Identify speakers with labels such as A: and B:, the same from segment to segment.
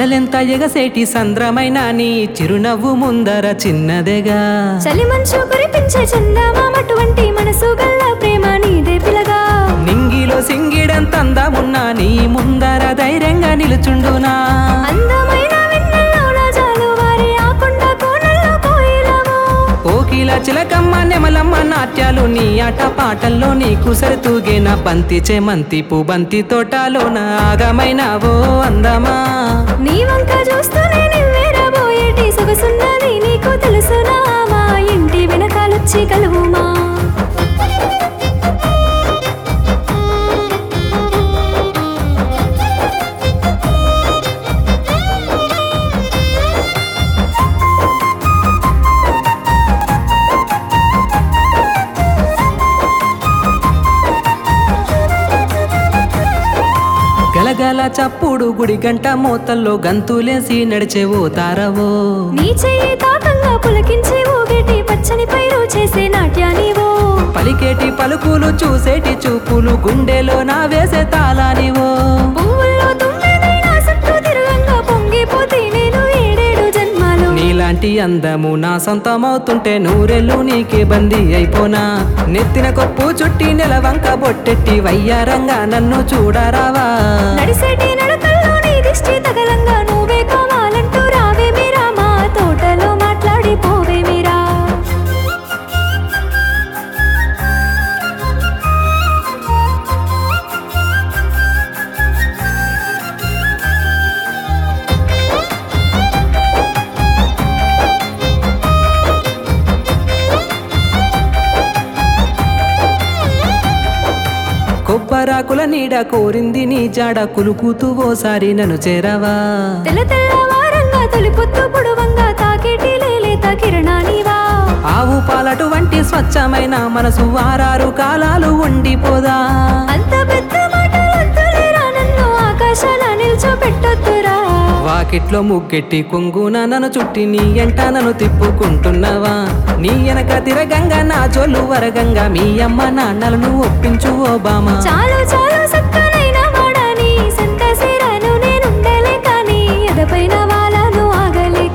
A: అలలెంత ఎగసేటి సంద్రమైన నీ చిరునవ్వు ముందర చిన్నదేగా
B: చలి మంచు కురిపించే చందమామటువంటి మనసు గల్ల ప్రేమ నీదే పిలగా
A: నింగిలో సింగిడంత అందమున్నా నీ ముందర ధైర్యంగా నిలుచుండునా
B: అందమైన వెన్నెల్లోన జాలువారి ఆ కొండ కోనల్లో కోయిలవో
A: కోకిల చిలకమ్మ నెమలమ్మ నాట్యాలు నీ ఆట పాటల్లో నీకు సరితూగేన బంతి చేమంతి పుబంతి తోటలోన ఆగమైనావో అందమా
B: నీ వంక చూస్తూనే నివ్వెరబోయేటి సొగసున్నది నీకు తెలుసునా మా ఇంటి వెనకాలొచ్చి కలువుమా
A: గలగల చప్పుడు గుడి గంట మోతల్లో గంతులేసి నడిచే ఓ తారవో
B: నీ చెయ్యి తాకంగా పులకించి ఊగేటి పచ్చని పైరు చేసే నాట్యానివో
A: పలికేటి పలుకులు చూసేటి చూపులు గుండెలో నా వేసే తాళానివో
B: పువ్వుల్లో తుమ్మెదైనా చుట్టూ తిరగంగా పొంగిపోతే నేను ఏడేడు జన్మాలు
A: నీలాంటి అందము నా సొంతమవుతుంటే నూరెళ్ళు నీకే బందీ అయిపోనా నెత్తిన కొప్పు చుట్టి నెలవంక బొట్టెట్టి వయ్యారంగా నన్ను చూడరావా
B: నడిసేటి నడకల్లో నీ దిష్టి తగలంగా నువ్వే కావాలంటూ రావే మీరా మా తోటలో మాట్లాడి పోవే మీరా
A: కొబ్బరాకుల నీడ కోరింది నీ జాడ కులుకుతూ ఓసారి నన్ను చేరవా
B: తెల్ల తెల్లవారంగా తొలి పొత్తు పొడవంగా తాకేటి లేలేత కిరణానివా
A: ఆవు పాలటు వంటి స్వచ్ఛమైన మనసు వారారు కాలాలు ఉండిపోదా
B: అంత పెద్ద మాటలంతలేరా నన్ను ఆకాశాల నిల్చోపెట్టొద్దురా
A: వాకిట్లో ముగ్గెట్టి కొంగున నన్ను చుట్టి నీ ఎంట నన్ను తిప్పుకుంటున్నావా నీ వెనక తిరగంగా నా జోలు వరగంగా మీ అమ్మ నాన్నలను ఒప్పించు ఓబామా
B: చాలు చాలు సక్కనైన వాడని సంత సేరాను నేనుండలే కానీ ఎదపైన వాళ్ళను ఆగలేక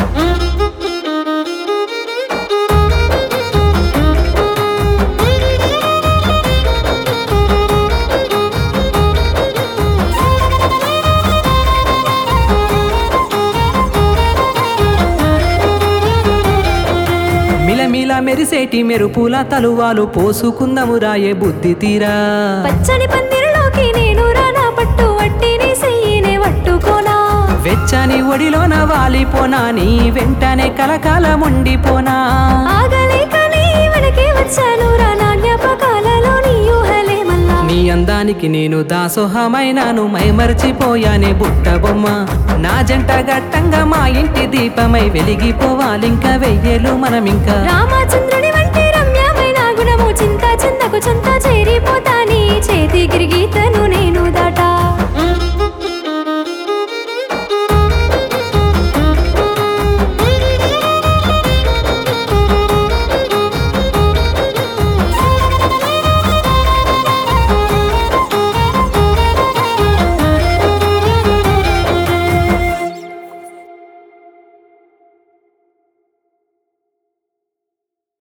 A: మిలమిల మెరిసేటి మెరుపుల తలువాలు పోసుకుందము రాయే బుద్ధి తీరా
B: పచ్చని పందిరిలోకి నేను రానా పట్టు వట్టిని సెయ్యినే వట్టుకోనా
A: వెచ్చని ఒడిలోన వాలిపోనా నీ వెంటనే కలకాలముండిపోనా
B: ఆగలేక నీ వెనకే వచ్చాను రా నా జ్ఞాపకాలలో నీ ఊహలే మళ్ళా
A: నీ అందానికి నేను దాసోహమైనాను మైమర్చిపోయానే బుట్ట బొమ్మ నా జంట గట్టంగా మా ఇంటి దీపమై వెలిగిపోవాలింక వెయ్యేలు మనమింకా
B: రామచంద్రుని వంటి రమ్యమైన గుణము చింత చింతకు చింత చేరిపోతాని చేతి గిరిగీతను నే